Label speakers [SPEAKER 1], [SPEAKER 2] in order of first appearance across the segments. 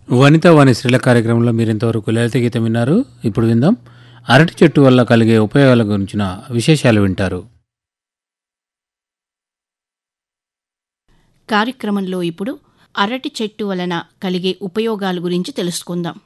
[SPEAKER 1] వనిత వాణి స్త్రీల కార్యక్రమంలో మీరు ఇంతవరకు లలిత గీతం విన్నారు ఇప్పుడు విందాం అరటి చెట్టు వల్ల కలిగే ఉపయోగాల గురించిన విశేషాలు వింటారు
[SPEAKER 2] కార్యక్రమంలో ఇప్పుడు అరటి చెట్టు వలన కలిగే ఉపయోగాల గురించి తెలుసుకుందాం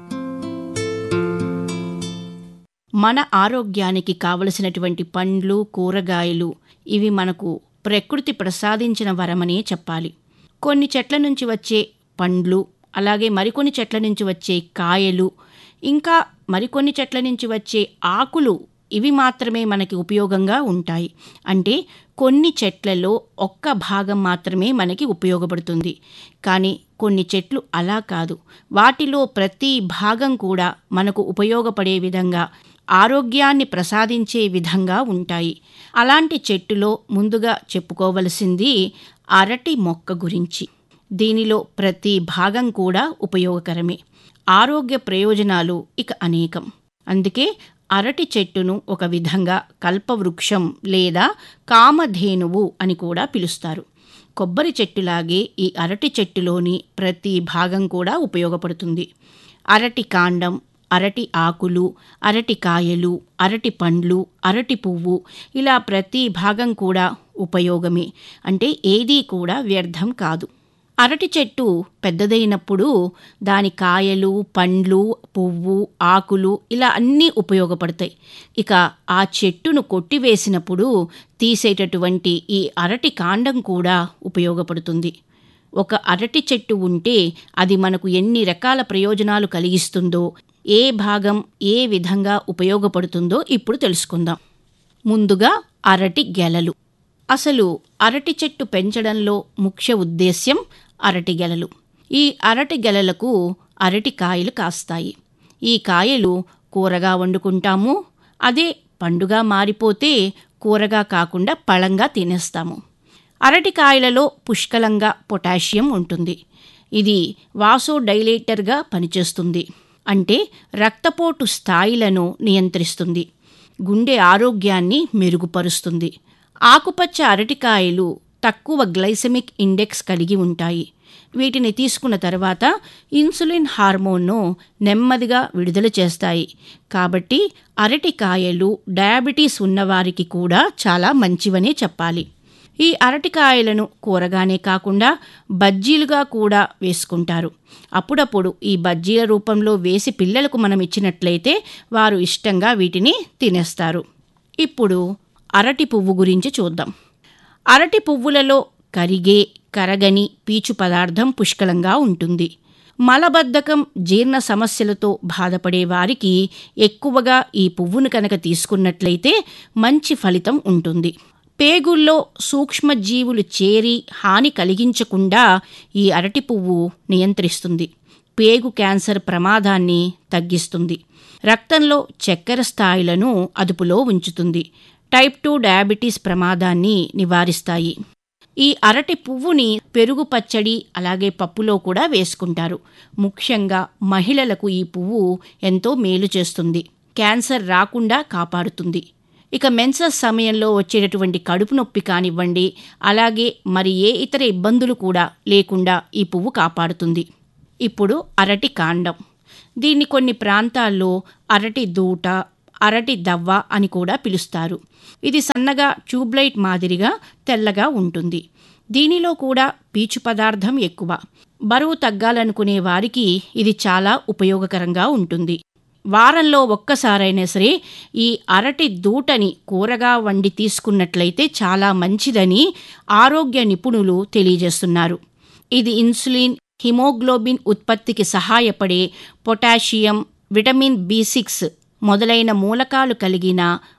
[SPEAKER 2] మన ఆరోగ్యానికి కావలసినటువంటి పండ్లు కూరగాయలు ఇవి మనకు ప్రకృతి ప్రసాదించిన వరమనే చెప్పాలి కొన్ని చెట్ల నుంచి వచ్చే పండ్లు అలాగే మరికొన్ని చెట్ల నుంచి వచ్చే కాయలు ఇంకా మరికొన్ని చెట్ల నుంచి వచ్చే ఆకులు ఇవి మాత్రమే మనకి ఉపయోగంగా ఉంటాయి అంటే కొన్ని చెట్లలో ఒక్క భాగం మాత్రమే మనకి ఉపయోగపడుతుంది కానీ కొన్ని చెట్లు అలా కాదు వాటిలో ప్రతి భాగం కూడా మనకు ఉపయోగపడే విధంగా ఆరోగ్యాన్ని ప్రసాదించే విధంగా ఉంటాయి అలాంటి చెట్టులో ముందుగా చెప్పుకోవలసింది అరటి మొక్క గురించి దీనిలో ప్రతి భాగం కూడా ఉపయోగకరమే ఆరోగ్య ప్రయోజనాలు ఇక అనేకం అందుకే అరటి చెట్టును ఒక విధంగా కల్పవృక్షం లేదా కామధేనువు అని కూడా పిలుస్తారు కొబ్బరి చెట్టులాగే ఈ అరటి చెట్టులోని ప్రతి భాగం కూడా ఉపయోగపడుతుంది అరటి కాండం అరటి ఆకులు అరటి కాయలు అరటి పండ్లు అరటి పువ్వు ఇలా ప్రతి భాగం కూడా ఉపయోగమే అంటే ఏదీ కూడా వ్యర్థం కాదు అరటి చెట్టు పెద్దదైనప్పుడు దాని కాయలు పండ్లు పువ్వు ఆకులు ఇలా అన్నీ ఉపయోగపడతాయి ఇక ఆ చెట్టును కొట్టివేసినప్పుడు తీసేటటువంటి ఈ అరటి కాండం కూడా ఉపయోగపడుతుంది ఒక అరటి చెట్టు ఉంటే అది మనకు ఎన్ని రకాల ప్రయోజనాలు కలిగిస్తుందో ఏ భాగం ఏ విధంగా ఉపయోగపడుతుందో ఇప్పుడు తెలుసుకుందాం ముందుగా అరటి గెలలు అసలు అరటి చెట్టు పెంచడంలో ముఖ్య ఉద్దేశ్యం అరటి గెలలు ఈ అరటి గెలలకు అరటి కాయలు కాస్తాయి ఈ కాయలు కూరగా వండుకుంటాము అదే పండుగ మారిపోతే కూరగా కాకుండా పళంగా తినేస్తాము అరటికాయలలో పుష్కలంగా పొటాషియం ఉంటుంది ఇది వాసోడైలేటర్గా పనిచేస్తుంది అంటే రక్తపోటు స్థాయిలను నియంత్రిస్తుంది గుండె ఆరోగ్యాన్ని మెరుగుపరుస్తుంది ఆకుపచ్చ అరటికాయలు తక్కువ గ్లైసెమిక్ ఇండెక్స్ కలిగి ఉంటాయి వీటిని తీసుకున్న తర్వాత ఇన్సులిన్ హార్మోన్ను నెమ్మదిగా విడుదల చేస్తాయి కాబట్టి అరటికాయలు డయాబెటీస్ ఉన్నవారికి కూడా చాలా మంచివనే చెప్పాలి ఈ అరటికాయలను కూరగానే కాకుండా బజ్జీలుగా కూడా వేసుకుంటారు అప్పుడప్పుడు ఈ బజ్జీల రూపంలో వేసి పిల్లలకు మనం ఇచ్చినట్లయితే వారు ఇష్టంగా వీటిని తినేస్తారు ఇప్పుడు అరటి పువ్వు గురించి చూద్దాం అరటి పువ్వులలో కరిగే కరగని పీచు పదార్థం పుష్కలంగా ఉంటుంది మలబద్ధకం జీర్ణ సమస్యలతో బాధపడే వారికి ఎక్కువగా ఈ పువ్వును కనుక తీసుకున్నట్లయితే మంచి ఫలితం ఉంటుంది పేగుల్లో సూక్ష్మజీవులు చేరి హాని కలిగించకుండా ఈ అరటి పువ్వు నియంత్రిస్తుంది పేగు క్యాన్సర్ ప్రమాదాన్ని తగ్గిస్తుంది రక్తంలో చక్కెర స్థాయిలను అదుపులో ఉంచుతుంది టైప్ టూ డయాబెటీస్ ప్రమాదాన్ని నివారిస్తాయి ఈ అరటి పువ్వుని పెరుగు పచ్చడి అలాగే పప్పులో కూడా వేసుకుంటారు ముఖ్యంగా మహిళలకు ఈ పువ్వు ఎంతో మేలు చేస్తుంది క్యాన్సర్ రాకుండా కాపాడుతుంది ఇక మెన్సస్ సమయంలో వచ్చేటటువంటి కడుపు నొప్పి కానివ్వండి అలాగే మరి ఏ ఇతర ఇబ్బందులు కూడా లేకుండా ఈ పువ్వు కాపాడుతుంది ఇప్పుడు అరటి కాండం దీన్ని కొన్ని ప్రాంతాల్లో అరటి దూట అరటి దవ్వ అని కూడా పిలుస్తారు ఇది సన్నగా ట్యూబ్లైట్ మాదిరిగా తెల్లగా ఉంటుంది దీనిలో కూడా పీచు పదార్థం ఎక్కువ బరువు తగ్గాలనుకునే వారికి ఇది చాలా ఉపయోగకరంగా ఉంటుంది వారంలో ఒక్కసారైనా సరే ఈ అరటి దూటని కూరగా వండి తీసుకున్నట్లయితే చాలా మంచిదని ఆరోగ్య నిపుణులు తెలియజేస్తున్నారు ఇది ఇన్సులిన్ హిమోగ్లోబిన్ ఉత్పత్తికి సహాయపడే పొటాషియం విటమిన్ బి సిక్స్ మొదలైన మూలకాలు కలిగిన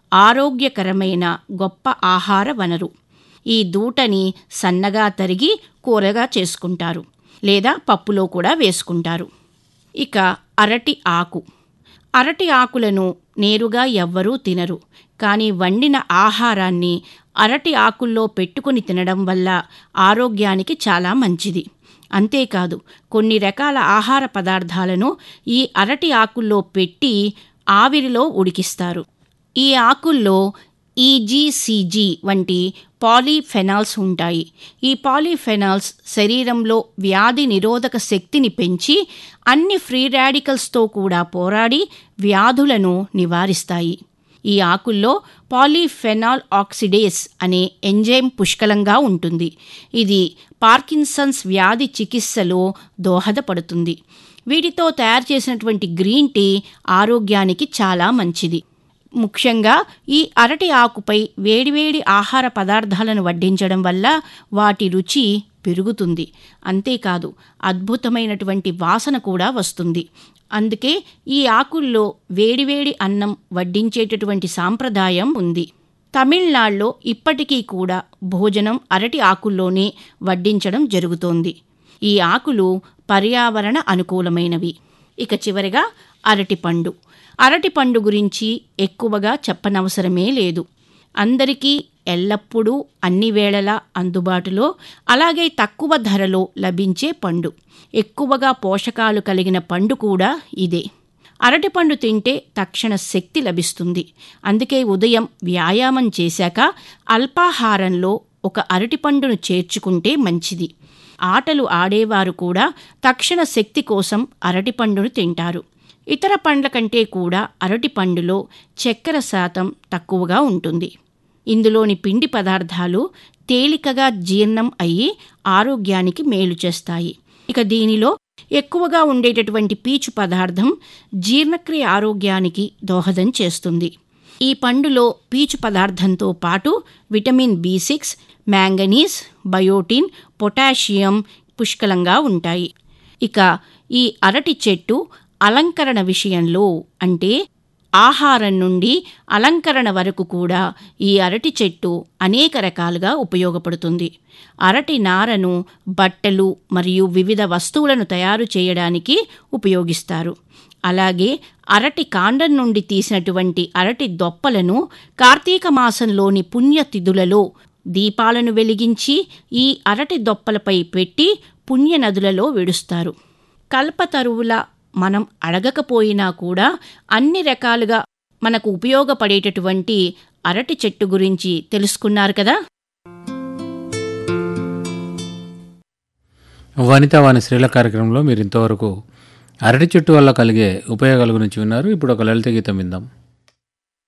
[SPEAKER 2] ఆరోగ్యకరమైన గొప్ప ఆహార వనరు ఈ దూటని సన్నగా తరిగి కూరగా చేసుకుంటారు లేదా పప్పులో కూడా వేసుకుంటారు ఇక అరటి ఆకు అరటి ఆకులను నేరుగా ఎవ్వరూ తినరు కానీ వండిన ఆహారాన్ని అరటి ఆకుల్లో పెట్టుకుని తినడం వల్ల ఆరోగ్యానికి చాలా మంచిది అంతేకాదు కొన్ని రకాల ఆహార పదార్థాలను ఈ అరటి ఆకుల్లో పెట్టి ఆవిరిలో ఉడికిస్తారు ఈ ఆకుల్లో ఈజీసీజీ వంటి పాలీఫెనాల్స్ ఉంటాయి ఈ పాలీఫెనాల్స్ శరీరంలో వ్యాధి నిరోధక శక్తిని పెంచి అన్ని ఫ్రీ రాడికల్స్తో కూడా పోరాడి వ్యాధులను నివారిస్తాయి ఈ ఆకుల్లో పాలీఫెనాల్ ఆక్సిడేస్ అనే ఎంజైమ్ పుష్కలంగా ఉంటుంది ఇది పార్కిన్సన్స్ వ్యాధి చికిత్సలో దోహదపడుతుంది వీటితో తయారు చేసినటువంటి గ్రీన్ టీ ఆరోగ్యానికి చాలా మంచిది ముఖ్యంగా ఈ అరటి ఆకుపై వేడివేడి ఆహార పదార్థాలను వడ్డించడం వల్ల వాటి రుచి పెరుగుతుంది అంతేకాదు అద్భుతమైనటువంటి వాసన కూడా వస్తుంది అందుకే ఈ ఆకుల్లో వేడివేడి అన్నం వడ్డించేటటువంటి సాంప్రదాయం ఉంది తమిళనాడులో ఇప్పటికీ కూడా భోజనం అరటి ఆకుల్లోనే వడ్డించడం జరుగుతోంది ఈ ఆకులు పర్యావరణ అనుకూలమైనవి ఇక చివరిగా అరటిపండు అరటిపండు గురించి ఎక్కువగా చెప్పనవసరమే లేదు అందరికీ ఎల్లప్పుడూ అన్ని వేళలా అందుబాటులో అలాగే తక్కువ ధరలో లభించే పండు ఎక్కువగా పోషకాలు కలిగిన పండు కూడా ఇదే అరటిపండు తింటే తక్షణ శక్తి లభిస్తుంది అందుకే ఉదయం వ్యాయామం చేశాక అల్పాహారంలో ఒక అరటిపండును చేర్చుకుంటే మంచిది ఆటలు ఆడేవారు కూడా తక్షణ శక్తి కోసం అరటిపండును తింటారు ఇతర పండ్ల కంటే కూడా అరటిపండులో చక్కెర శాతం తక్కువగా ఉంటుంది ఇందులోని పిండి పదార్థాలు తేలికగా జీర్ణం అయ్యి ఆరోగ్యానికి మేలు చేస్తాయి ఇక దీనిలో ఎక్కువగా ఉండేటటువంటి పీచు పదార్థం జీర్ణక్రియ ఆరోగ్యానికి దోహదం చేస్తుంది ఈ పండులో పీచు పదార్థంతో పాటు vitamin B six manganese biotin potassium పుష్కలంగా ఉంటాయి ఇక ఈ అరటి చెట్టు అలంకరణ విషయంలో అంటే ఆహారం నుండి అలంకరణ వరకు కూడా ఈ అరటి చెట్టు అనేక రకాలుగా ఉపయోగపడుతుంది అరటి నారను బట్టలు మరియు వివిధ వస్తువులను తయారు చేయడానికి ఉపయోగిస్తారు అలాగే అరటి కాండం నుండి తీసినటువంటి అరటి దొప్పలను కార్తీక మాసంలోని పుణ్యతిథులలో దీపాలను వెలిగించి ఈ అరటి దొప్పలపై పెట్టి పుణ్యనదులలో విడుస్తారు కల్పతరువుల మనం అడగకపోయినా కూడా అన్ని రకాలుగా మనకు ఉపయోగపడేటటువంటి అరటి చెట్టు గురించి తెలుసుకున్నారు కదా
[SPEAKER 1] వనిత వాణి స్త్రీల కార్యక్రమంలో మీరు ఇంతవరకు అరటి చెట్టు వల్ల కలిగే ఉపయోగాల గురించి విన్నారు ఇప్పుడు ఒక లలిత గీతం విందాం